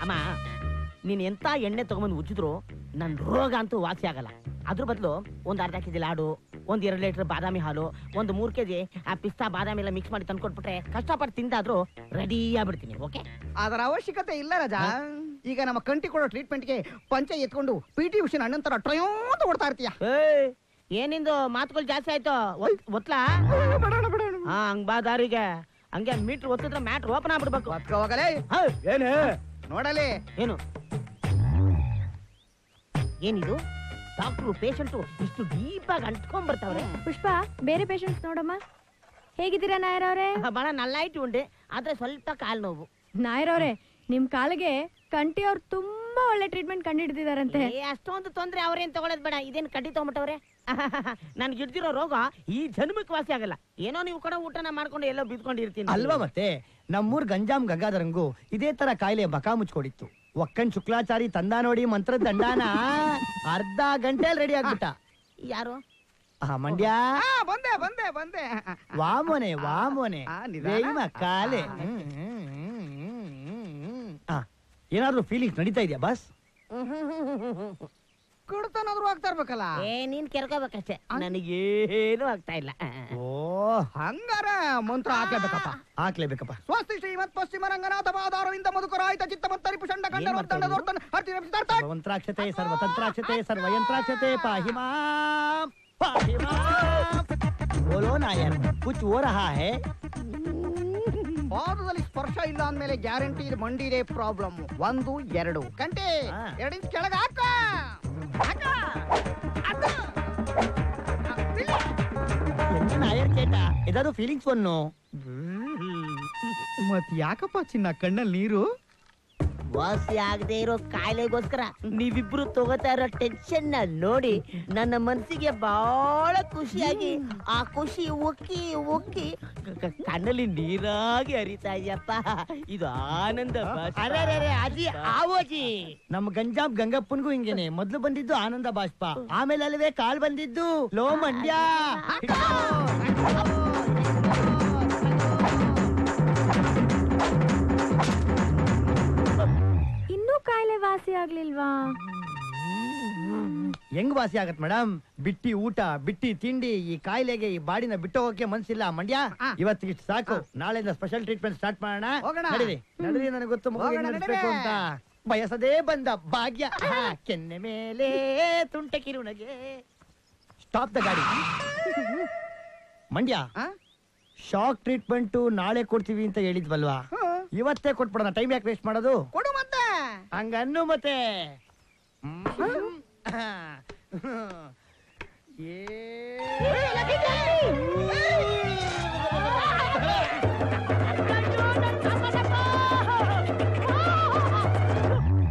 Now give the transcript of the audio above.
ರಾಮ ನೀನ್ ಎಂತ ಎಣ್ಣೆ ತಗೊಂಬಂದು ಉಜ್ಜಿದ್ರು ನನ್ ರೋಗ ಅಂತೂ ವಾಸಿ ಆಗಲ್ಲ ಅದ್ರ ಬದಲು ಒಂದ್ ಅರ್ಧ ಕೆಜಿ ಲಾಡು ಒಂದ್ ಎರಡ್ ಲೀಟರ್ ಬಾದಾಮಿ ಹಾಲು ಒಂದು ಮೂರ್ ಕೆಜಿ ಆ ಪಿಸ್ತಾ ಬಾದಾಮಿ ಎಲ್ಲ ಮಿಕ್ಸ್ ಮಾಡಿ ತಂದ್ಕೊಟ್ಬಿಟ್ರೆ ಕಷ್ಟಪಟ್ಟು ತಿಂದಾದ್ರೂ ರೆಡಿ ಆಗ್ಬಿಡ್ತೀನಿ ಓಕೆ ಅದರ ಅವಶ್ಯಕತೆ ಇಲ್ಲ ರಾಜ ಈಗ ನಮ್ಮ ಕಂಟಿ ಕೊಡೋ ಟ್ರೀಟ್ಮೆಂಟ್ಗೆ ಪಂಚ ಎತ್ಕೊಂಡು ಪಿ ಟಿ ಉಷನ್ ಅಣ್ಣನ್ ತರ ಟ್ರಯೋ ಅಂತ ಓಡ್ತಾ ಇರ್ತೀಯ ಏಯ್ ಏನಿಂದು ಮಾತುಗಳು ಜಾಸ್ತಿ ಆಯ್ತು ಒತ್- ಒತ್ಲಾ ಹಾ ಹಂಗ್ ಬಾ ದಾರಿಗೆ ಹಂಗೆ ಮೀಟರ್ ಒತ್ತಿದ್ರೆ ಮ್ಯಾಟ್ರ್ ಓಪನ್ ಆಗ್ಬಿಡ್ಬೇಕು ಒತ್ಕೊ ಹೋಗಲೇ ಏನು ನೋಡಲಿ ಏನು ಏನಿದು ಡಾಕ್ಟ್ರು ಪೇಷಂಟು ಇಷ್ಟು ಡೀಪ್ ಆಗಿ ಅಂಟ್ಕೊಂಡ್ ಬರ್ತಾವ್ರೆ ಪುಷ್ಪ ಬೇರೆ ಪೇಷಂಟ್ಸ್ ನೋಡಮ್ಮ ಹೇಗಿದ್ದೀರಾ ನಾಯರ್ ಅವರೇ ಬಹಳ ನಲ್ಲಾಯ್ತು ಉಂಡೆ ಆದ್ರೆ ಸ್ವಲ್ಪ ಕಾಲ್ ನೋವು ನಾಯರ್ ಅವರೇ ನಿಮ್ ಕಾಲಿಗೆ ಕಂಟಿ ಅವ್ರು ತುಂಬಾ ಒಳ್ಳೆ ಟ್ರೀಟ್ಮೆಂಟ್ ಕಂಡಿಡ್ದಿದಾರಂತೆ ಏ, ಅಷ್ಟೊಂದು ತೊಂದ್ರೆ ಅವ್ರೇನ್ ತಗೊಳೋದ್ ಬೇಡ ಇದೇನ್ ಕಡ್ಡಿ ತಗೊಂಬಿಟ್ಟವ್ರೆ ನನ್ಗೆ ಹಿಡ್ದಿರೋ ರೋಗ ಈ ಜನ್ಮಕ್ಕೆ ವಾಸಿ ಆಗಲ್ಲ ಏನೋ ನೀವು ಕೂಡ ಊಟನ ಮಾಡ್ಕೊಂಡು ಎಲ್ಲೋ ಬಿದ್ಕೊಂಡಿರ್ತೀನಿ ಅಲ್ವಾ ಮತ್ತೆ ನಮ್ಮೂರ್ ಗಂಜಾಂ ಗಂಗಾಧರಂಗು ಇದೇ ತರ ಕಾಯಿಲೆ ಬಕ ಮುಚ್ಕೊಡಿತ್ತು ಒಕ್ಕನ್ ಶುಕ್ಲಾಚಾರಿ ತಂದ ನೋಡಿ ಮಂತ್ರ ದಂಡಾನ ಅರ್ಧ ಗಂಟೆಲ್ ರೆಡಿ ಆಗ್ಬಿಟ್ಟ ಯಾರು ಆ ಮಂಡ್ಯ ಆ, ಬಂದೆ ಬಂದೆ ಬಂದೆ ವಾಮೋನೆ ವಾಮೋನೆ ಆ, ನಿಧಾನ. ಬೇಯಿಮ ಕಾಲೆ ಹ್ಮ್, ಹ್ಮ್, ಹ್ಮ್, ಹ್ಮ್, ಹ್ಮ್, ಹ್ಮ್. ಆ, ಏನಾದ್ರೂ ಫೀಲಿಂಗ್ಸ್ ನಡೀತಾ ಇದೆಯಾ ಬಸ್ ಕುಡ್ತನಾದ್ರೂ ಆಗ್ತಾ ಇರ್ಬೇಕಲ್ಲ ಏ ನೀನ್ ಕೆರ್ಕೋಬೇಕಷ್ಟೇ ನನಗೇನು ಆಗ್ತಾ ಇಲ್ಲ ಓ ಹಂಗಾರ ಮಂತ್ರ ಹಾಕ್ಲೇಬೇಕಪ್ಪ ಹಾಕ್ಲೇಬೇಕಪ್ಪ ಸ್ವಸ್ತಿ ಶ್ರೀಮತ್ ಪಶ್ಚಿಮ ರಂಗನಾಥ ಬಾದಾರವಿಂದ ಮಧುಕರಾಯಿತ ಚಿತ್ತ ಮತ್ತರಿ ಪುಷಂಡ ಕಂಡ ಏನ್ ಮಾಡ್ತಾ ಇದ್ದೀರಿ? ವರ್ತನ ಹರ್ತಿ ರಕ್ಷಿತಾರ್ಥ. ಸರ್ವತಂತ್ರಾಕ್ಷತೆ ಸರ್ವತಂತ್ರಾಕ್ಷತೆ ಸರ್ವಯಂತ್ರಾಕ್ಷತೆ ಪಾಹಿ ಮಾಂ, ಪಾಹಿ ಮಾಂ. ಬೋಲೋ ನಾಯರ್ ಕುಚ್ ಓ ರಹಾ ಹೈ ಪಾದದಲ್ಲಿ ಸ್ಪರ್ಶ ಇಲ್ಲ ಅಂದ್ಮೇಲೆ ಗ್ಯಾರಂಟಿ ಇದು ಮಂಡಿದೆ ಪ್ರಾಬ್ಲಮ್ ಒಂದು ಎರಡು ಕಂಟೆ ಹಾ. ಎರಡು ಇಂಚ್ ಕೆಳಗೆ ಹಾಕ ಹಾಕ. ಅದು. ಆ, ಬಿಳಿ. ಎಂತ ನಾಯರ್ ಕೇಟ ಏದಾದ್ರು ಫೀಲಿಂಗ್ಸ್ ಒನ್ನು ಮತ್ ಯಾಕಪ್ಪ ಚಿನ್ನ ಕಣ್ಣಲ್ಲಿ ನೀರು ವಾಸಿ ಆಗದೆ ಇರೋ ಕಾಯಿಲೆಗೋಸ್ಕರ ನೀವಿಬ್ರು ತಗೋತಾ ಇರೋ ಟೆನ್ಷನ್ ನ ನೋಡಿ ನನ್ನ ಮನಸ್ಸಿಗೆ ಬಹಳ ಖುಷಿಯಾಗಿ ಆ ಖುಷಿ ಉಕ್ಕಿ ಉಕ್ಕಿ ಕ- ಕ- ಕಣ್ಣಲ್ಲಿ ನೀರಾಗಿ ಹರಿತಾ ಇದೆಯಪ್ಪ ಇದು ಆನಂದ ಬಾಷ್ಪ. ಅಜಿ ಆವೋಜಿ ನಮ್ಮ ಗಂಜಾಬ್ ಗಂಗಪ್ಪನ್ಗೂ ಹಿಂಗೇನೆ ಮೊದ್ಲು ಬಂದಿದ್ದು ಆನಂದ ಬಾಷ್ಪ ಆಮೇಲೆ ಅಲ್ವೇ ಕಾಲ್ ಬಂದಿದ್ದು ಲೋ ಮಂಡ್ಯ ಇನ್ನೂ ಕಾಯಿಲೆ ವಾಸಿ ಆಗ್ಲಿಲ್ವಾ ಹೆಂಗ್ ವಾಸಿ ಆಗತ್ ಮೇಡಮ್ ಬಿಟ್ಟಿ ಊಟ ಬಿಟ್ಟಿ ತಿಂಡಿ ಈ ಕಾಯಿಲೆಗೆ ಈ ಬಾಡಿನ ಬಿಟ್ಟೋಗಕ್ಕೆ ಮನ್ಸಿಲ್ಲ ಮಂಡ್ಯ ಆ. ಇವತ್ತಿಗೆ ಇಷ್ಟು ಸಾಕು ನಾಳೆಯಿಂದ ಸ್ಪೆಷಲ್ ಟ್ರೀಟ್ಮೆಂಟ್ ಸ್ಟಾರ್ಟ್ ಮಾಡೋಣ ಹೋಗೋಣ. ನಡೀರಿ ನಡೀರಿ ನನಗೆ ಗೊತ್ತು ಮಗು ಹೆಂಗ್ ಹೋಗೋಣ, ನಡೆಸ್ಬೇಕು ನಡೀರಿ. ಅಂತ ಬಯಸದೇ ಬಂದ ಭಾಗ್ಯ ಹಾ, ಕೆನ್ನೆ ಮೇಲೆ ತುಂಟ ಕಿರುನಗೆ ಸ್ಟಾಪ್ ದ ಗಾಡಿ ಮಂಡ್ಯ ಆ? ಶಾಕ್ ಟ್ರೀಟ್ಮೆಂಟ್ ನಾಳೆ ಕೊಡ್ತೀವಿ ಅಂತ ಹೇಳಿದ್ವಲ್ವಾ ಹ್ಮ್. ಇವತ್ತೇ ಕೊಟ್ಬಿಡೋಣ ಟೈಮ್ ಯಾಕೆ ವೇಸ್ಟ್ ಮಾಡೋದು ಕೊಡು ಮತ್ತೆ ಹಂಗನ್ನು ಮತ್ತೆ ಹ್ಮ್. ಏ